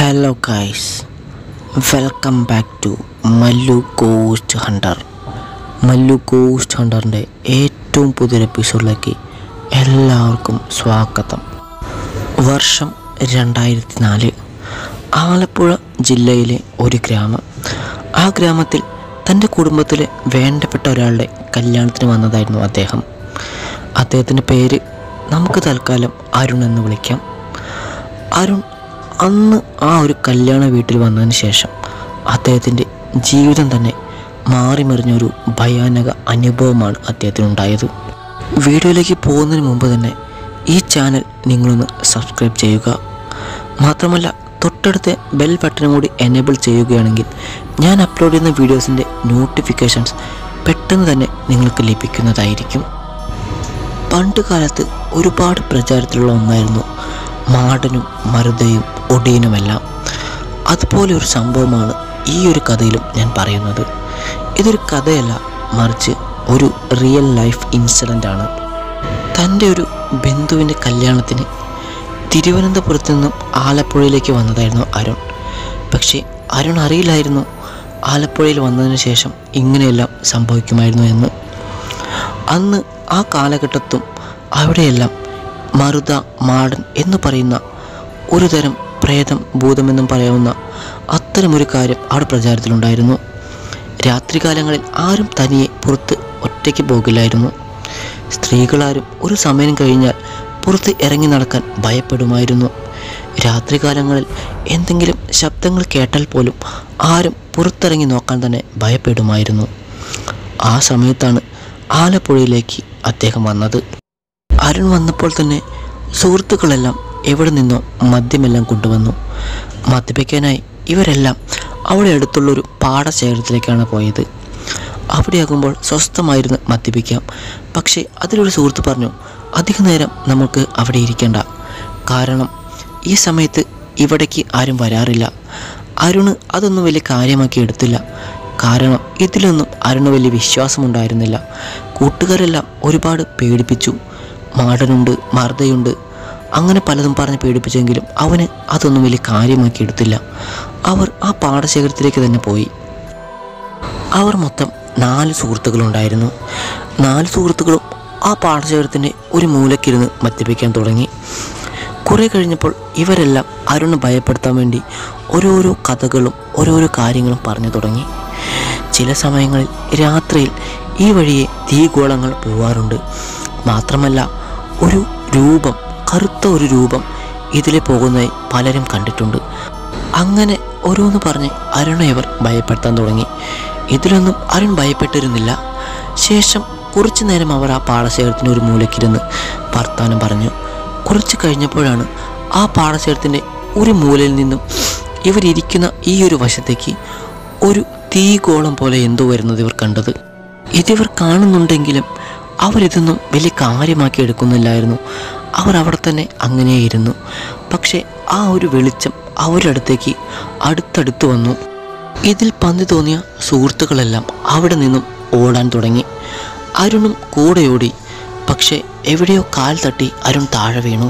hello guys welcome back to Mallu ghost hunter Mallu ghost ഹണ്ടറിൻ്റെ ഏറ്റവും പുതിയൊരു എപ്പിസോഡിലേക്ക് എല്ലാവർക്കും സ്വാഗതം വർഷം രണ്ടായിരത്തി നാല് ആലപ്പുഴ ജില്ലയിലെ ഒരു ഗ്രാമം ആ ഗ്രാമത്തിൽ തൻ്റെ കുടുംബത്തിലെ വേണ്ടപ്പെട്ട ഒരാളുടെ കല്യാണത്തിന് വന്നതായിരുന്നു അദ്ദേഹം അദ്ദേഹത്തിൻ്റെ പേര് നമുക്ക് തൽക്കാലം അരുൺ എന്ന് വിളിക്കാം അരുൺ അന്ന് ആ ഒരു കല്യാണ വീട്ടിൽ വന്നതിന് ശേഷം അദ്ദേഹത്തിൻ്റെ ജീവിതം തന്നെ മാറിമറിഞ്ഞ ഒരു ഭയാനക അനുഭവമാണ് അദ്ദേഹത്തിനുണ്ടായത് വീഡിയോയിലേക്ക് പോകുന്നതിന് മുമ്പ് തന്നെ ഈ ചാനൽ നിങ്ങളൊന്ന് സബ്സ്ക്രൈബ് ചെയ്യുക മാത്രമല്ല തൊട്ടടുത്ത ബെൽ ബട്ടനും കൂടി എനേബിൾ ചെയ്യുകയാണെങ്കിൽ ഞാൻ അപ്ലോഡ് ചെയ്യുന്ന വീഡിയോസിൻ്റെ നോട്ടിഫിക്കേഷൻസ് പെട്ടെന്ന് തന്നെ നിങ്ങൾക്ക് ലഭിക്കുന്നതായിരിക്കും പണ്ട് കാലത്ത് ഒരുപാട് പ്രചാരത്തിലുള്ള ഒന്നായിരുന്നു മാടനും മരുതയും ഒടിയനുമെല്ലാം അതുപോലെ ഒരു സംഭവമാണ് ഈ ഒരു കഥയിലും ഞാൻ പറയുന്നത് ഇതൊരു കഥയല്ല മറിച്ച് ഒരു റിയൽ ലൈഫ് ഇൻസിഡൻ്റ് ആണ് തൻ്റെ ഒരു ബന്ധുവിൻ്റെ കല്യാണത്തിന് തിരുവനന്തപുരത്ത് നിന്നും ആലപ്പുഴയിലേക്ക് വന്നതായിരുന്നു അരുൺ പക്ഷേ അരുൺ അറിയില്ലായിരുന്നു ആലപ്പുഴയിൽ വന്നതിന് ശേഷം ഇങ്ങനെയെല്ലാം സംഭവിക്കുമായിരുന്നു എന്ന് അന്ന് ആ കാലഘട്ടത്തും അവിടെയെല്ലാം മറുത മാടൻ എന്ന് പറയുന്ന ഒരു തരം പ്രേതം ഭൂതമെന്നും പറയാവുന്ന അത്തരമൊരു കാര്യം അവിടെ പ്രചാരത്തിലുണ്ടായിരുന്നു രാത്രികാലങ്ങളിൽ ആരും തനിയെ പുറത്ത് ഒറ്റയ്ക്ക് പോകില്ലായിരുന്നു സ്ത്രീകളാരും ഒരു സമയം കഴിഞ്ഞാൽ പുറത്ത് ഇറങ്ങി നടക്കാൻ ഭയപ്പെടുമായിരുന്നു രാത്രികാലങ്ങളിൽ എന്തെങ്കിലും ശബ്ദങ്ങൾ കേട്ടാൽ പോലും ആരും പുറത്തിറങ്ങി നോക്കാൻ തന്നെ ഭയപ്പെടുമായിരുന്നു ആ സമയത്താണ് ആലപ്പുഴയിലേക്ക് അദ്ദേഹം വന്നത് അരുൺ വന്നപ്പോൾ തന്നെ സുഹൃത്തുക്കളെല്ലാം എവിടെ നിന്നോ മദ്യമെല്ലാം കൊണ്ടുവന്നു മദ്യപിക്കാനായി ഇവരെല്ലാം അവിടെ അടുത്തുള്ളൊരു പാടശേഖരത്തിലേക്കാണ് പോയത് അവിടെയാകുമ്പോൾ സ്വസ്ഥമായിരുന്ന് മദ്യപിക്കാം പക്ഷേ അതിലൊരു സുഹൃത്ത് പറഞ്ഞു അധിക നേരം നമുക്ക് അവിടെ ഇരിക്കേണ്ട കാരണം ഈ സമയത്ത് ഇവിടേക്ക് ആരും വരാറില്ല അരുണ് അതൊന്നും വലിയ കാര്യമാക്കി എടുത്തില്ല കാരണം ഇതിലൊന്നും അരുണ് വലിയ വിശ്വാസമുണ്ടായിരുന്നില്ല കൂട്ടുകാരെല്ലാം ഒരുപാട് പേടിപ്പിച്ചു മാടനുണ്ട് മർദ്ദയുണ്ട് അങ്ങനെ പലതും പറഞ്ഞ് പേടിപ്പിച്ചെങ്കിലും അവന് അതൊന്നും വലിയ കാര്യമാക്കി എടുത്തില്ല അവർ ആ പാടശേഖരത്തിലേക്ക് തന്നെ പോയി അവർ മൊത്തം നാല് സുഹൃത്തുക്കളുണ്ടായിരുന്നു നാല് സുഹൃത്തുക്കളും ആ പാടശേഖരത്തിൻ്റെ ഒരു മൂലക്കിരുന്ന് മദ്യപിക്കാൻ തുടങ്ങി കുറേ കഴിഞ്ഞപ്പോൾ ഇവരെല്ലാം അരുണ് ഭയപ്പെടുത്താൻ വേണ്ടി ഓരോരോ കഥകളും ഓരോരോ കാര്യങ്ങളും പറഞ്ഞു തുടങ്ങി ചില സമയങ്ങളിൽ രാത്രിയിൽ ഈ വഴിയെ തീഗോളങ്ങൾ പോവാറുണ്ട് മാത്രമല്ല ഒരു രൂപം കറുത്ത ഒരു രൂപം ഇതിലെ പോകുന്നതായി പലരും കണ്ടിട്ടുണ്ട് അങ്ങനെ ഓരോന്ന് പറഞ്ഞ് അരുണെ ഇവർ ഭയപ്പെടുത്താൻ തുടങ്ങി ഇതിലൊന്നും അരുൺ ഭയപ്പെട്ടിരുന്നില്ല ശേഷം കുറച്ചു നേരം അവർ ആ പാടശേഖരത്തിൻ്റെ ഒരു മൂലക്കിരുന്ന് വർത്താനം പറഞ്ഞു കുറച്ച് കഴിഞ്ഞപ്പോഴാണ് ആ പാടശേഖരത്തിൻ്റെ ഒരു മൂലയിൽ നിന്നും ഇവരിയ്ക്കുന്ന ഈ ഒരു വശത്തേക്ക് ഒരു തീഗോളം പോലെ എന്തോ വരുന്നത് ഇവർ കണ്ടത് ഇതിവർ കാണുന്നുണ്ടെങ്കിലും അവരിതൊന്നും വലിയ കാര്യമാക്കി എടുക്കുന്നില്ലായിരുന്നു അവർ അവിടെ തന്നെ അങ്ങനെയായിരുന്നു പക്ഷേ ആ ഒരു വെളിച്ചം അവരുടെ അടുത്തേക്ക് അടുത്തടുത്ത് വന്നു ഇതിൽ പന്തി തോന്നിയ സുഹൃത്തുക്കളെല്ലാം അവിടെ നിന്നും ഓടാൻ തുടങ്ങി അരുണും കൂടെ ഓടി പക്ഷേ എവിടെയോ കാൽ തട്ടി അരുൺ താഴെ വീണു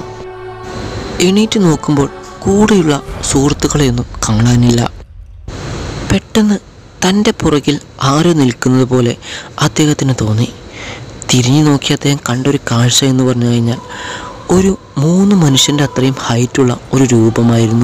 എണീറ്റ് നോക്കുമ്പോൾ കൂടെയുള്ള സുഹൃത്തുക്കളെയൊന്നും കാണാനില്ല പെട്ടെന്ന് തൻ്റെ പുറകിൽ ആരോ നിൽക്കുന്നത് പോലെ അദ്ദേഹത്തിന് തോന്നി തിരിഞ്ഞു നോക്കി അദ്ദേഹം കണ്ടൊരു കാഴ്ച എന്ന് പറഞ്ഞു കഴിഞ്ഞാൽ ഒരു മൂന്ന് മനുഷ്യൻ്റെ അത്രയും ഹൈറ്റുള്ള ഒരു രൂപമായിരുന്നു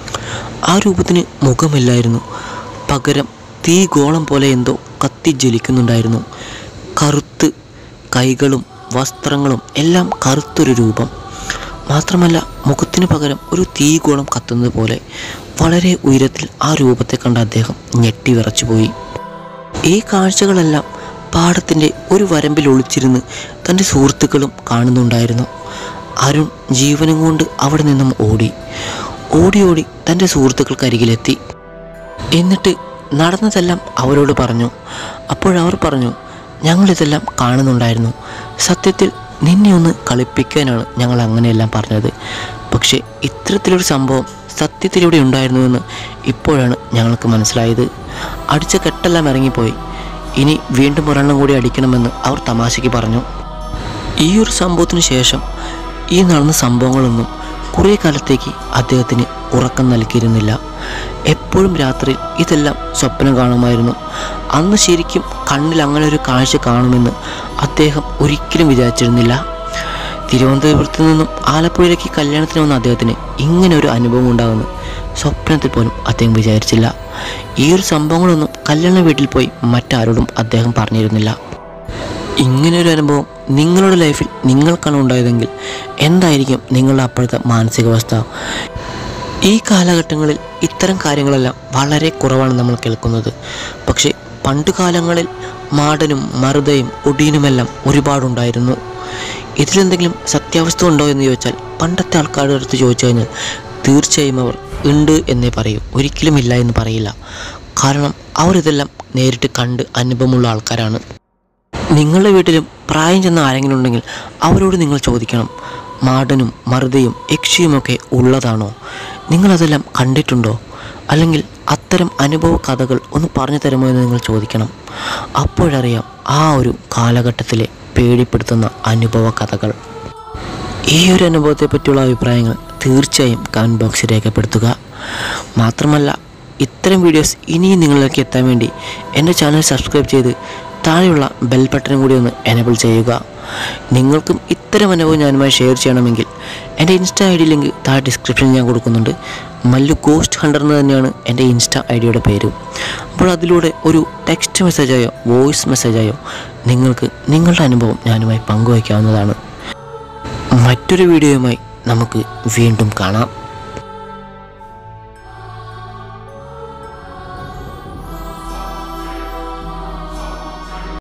ആ രൂപത്തിന് മുഖമില്ലായിരുന്നു പകരം തീ ഗോളം പോലെ എന്തോ കത്തി ജ്വലിക്കുന്നുണ്ടായിരുന്നു കറുത്ത് കൈകളും വസ്ത്രങ്ങളും എല്ലാം കറുത്തൊരു രൂപം മാത്രമല്ല മുഖത്തിന് പകരം ഒരു തീഗോളം കത്തുന്നത് പോലെ വളരെ ഉയരത്തിൽ ആ രൂപത്തെ കണ്ട അദ്ദേഹം ഞെട്ടി വിറച്ചുപോയി ഈ കാഴ്ചകളെല്ലാം പാടത്തിൻ്റെ ഒരു വരമ്പിൽ ഒളിച്ചിരുന്ന് തൻ്റെ സുഹൃത്തുക്കളും കാണുന്നുണ്ടായിരുന്നു അരുൺ ജീവനും കൊണ്ട് അവിടെ നിന്നും ഓടി ഓടി ഓടി തൻ്റെ സുഹൃത്തുക്കൾക്കരികിലെത്തി എന്നിട്ട് നടന്നതെല്ലാം അവരോട് പറഞ്ഞു അപ്പോഴവർ പറഞ്ഞു ഞങ്ങളിതെല്ലാം കാണുന്നുണ്ടായിരുന്നു സത്യത്തിൽ നിന്നെ ഒന്ന് കളിപ്പിക്കാനാണ് ഞങ്ങൾ അങ്ങനെയെല്ലാം പറഞ്ഞത് പക്ഷേ ഇത്തരത്തിലൊരു സംഭവം സത്യത്തിലൂടെ ഉണ്ടായിരുന്നുവെന്ന് ഇപ്പോഴാണ് ഞങ്ങൾക്ക് മനസ്സിലായത് അടിച്ച കെട്ടെല്ലാം ഇറങ്ങിപ്പോയി ഇനി വീണ്ടും ഒരെണ്ണം കൂടി അടിക്കണമെന്ന് അവർ തമാശയ്ക്ക് പറഞ്ഞു ഈ ഒരു സംഭവത്തിന് ശേഷം ഈ നടന്ന സംഭവങ്ങളൊന്നും കുറേ കാലത്തേക്ക് അദ്ദേഹത്തിന് ഉറക്കം നൽകിയിരുന്നില്ല എപ്പോഴും രാത്രി ഇതെല്ലാം സ്വപ്നം കാണുമായിരുന്നു അന്ന് ശരിക്കും കണ്ണിൽ അങ്ങനെ ഒരു കാഴ്ച കാണുമെന്ന് അദ്ദേഹം ഒരിക്കലും വിചാരിച്ചിരുന്നില്ല തിരുവനന്തപുരത്ത് നിന്നും ആലപ്പുഴയിലേക്ക് കല്യാണത്തിന് വന്ന അദ്ദേഹത്തിന് ഇങ്ങനെ ഒരു അനുഭവം ഉണ്ടാകുമെന്ന് സ്വപ്നത്തിൽ പോലും അദ്ദേഹം വിചാരിച്ചില്ല ഈ ഒരു സംഭവങ്ങളൊന്നും കല്യാണ വീട്ടിൽ പോയി മറ്റാരോടും അദ്ദേഹം പറഞ്ഞിരുന്നില്ല ഇങ്ങനൊരു അനുഭവം നിങ്ങളുടെ ലൈഫിൽ നിങ്ങൾക്കാണ് ഉണ്ടായതെങ്കിൽ എന്തായിരിക്കും നിങ്ങളുടെ അപ്പോഴത്തെ മാനസികാവസ്ഥ ഈ കാലഘട്ടങ്ങളിൽ ഇത്തരം കാര്യങ്ങളെല്ലാം വളരെ കുറവാണ് നമ്മൾ കേൾക്കുന്നത് പക്ഷേ പണ്ട് കാലങ്ങളിൽ മാടനും മറുതയും ഒടിയനുമെല്ലാം ഒരുപാടുണ്ടായിരുന്നു ഇതിലെന്തെങ്കിലും സത്യാവസ്ഥ ഉണ്ടോ എന്ന് ചോദിച്ചാൽ പണ്ടത്തെ ആൾക്കാരുടെ അടുത്ത് ചോദിച്ചു കഴിഞ്ഞാൽ തീർച്ചയായും അവർ ഉണ്ട് എന്നേ പറയൂ ഒരിക്കലും ഇല്ല എന്ന് പറയില്ല കാരണം അവരിതെല്ലാം നേരിട്ട് കണ്ട് അനുഭവമുള്ള ആൾക്കാരാണ് നിങ്ങളുടെ വീട്ടിലും പ്രായം ചെന്ന ആരെങ്കിലും ഉണ്ടെങ്കിൽ അവരോട് നിങ്ങൾ ചോദിക്കണം മാടനും മറുതയും യക്ഷിയുമൊക്കെ ഉള്ളതാണോ നിങ്ങളതെല്ലാം കണ്ടിട്ടുണ്ടോ അല്ലെങ്കിൽ അത്തരം അനുഭവ കഥകൾ ഒന്ന് പറഞ്ഞു തരുമോ എന്ന് നിങ്ങൾ ചോദിക്കണം അപ്പോഴറിയാം ആ ഒരു കാലഘട്ടത്തിലെ പേടിപ്പെടുത്തുന്ന അനുഭവ കഥകൾ ഈ ഒരു അനുഭവത്തെ പറ്റിയുള്ള അഭിപ്രായങ്ങൾ തീർച്ചയായും കമൻറ്റ് ബോക്സിൽ രേഖപ്പെടുത്തുക മാത്രമല്ല ഇത്തരം വീഡിയോസ് ഇനിയും നിങ്ങളിലേക്ക് എത്താൻ വേണ്ടി എൻ്റെ ചാനൽ സബ്സ്ക്രൈബ് ചെയ്ത് താഴെയുള്ള ബെൽ ബട്ടനും കൂടി ഒന്ന് എനേബിൾ ചെയ്യുക നിങ്ങൾക്കും ഇത്തരം അനുഭവം ഞാനുമായി ഷെയർ ചെയ്യണമെങ്കിൽ എൻ്റെ ഇൻസ്റ്റ ഐ ഡി ലിങ്ക് താഴെ ഡിസ്ക്രിപ്ഷനിൽ ഞാൻ കൊടുക്കുന്നുണ്ട് മല്ലു ഗോസ്റ്റ് ഹണ്ടർ എന്ന് തന്നെയാണ് എൻ്റെ ഇൻസ്റ്റ ഐ ഡിയുടെ പേര് അപ്പോൾ അതിലൂടെ ഒരു ടെക്സ്റ്റ് മെസ്സേജായോ വോയിസ് മെസ്സേജായോ നിങ്ങൾക്ക് നിങ്ങളുടെ അനുഭവം ഞാനുമായി പങ്കുവയ്ക്കാവുന്നതാണ് മറ്റൊരു വീഡിയോയുമായി നമുക്ക് വീണ്ടും കാണാം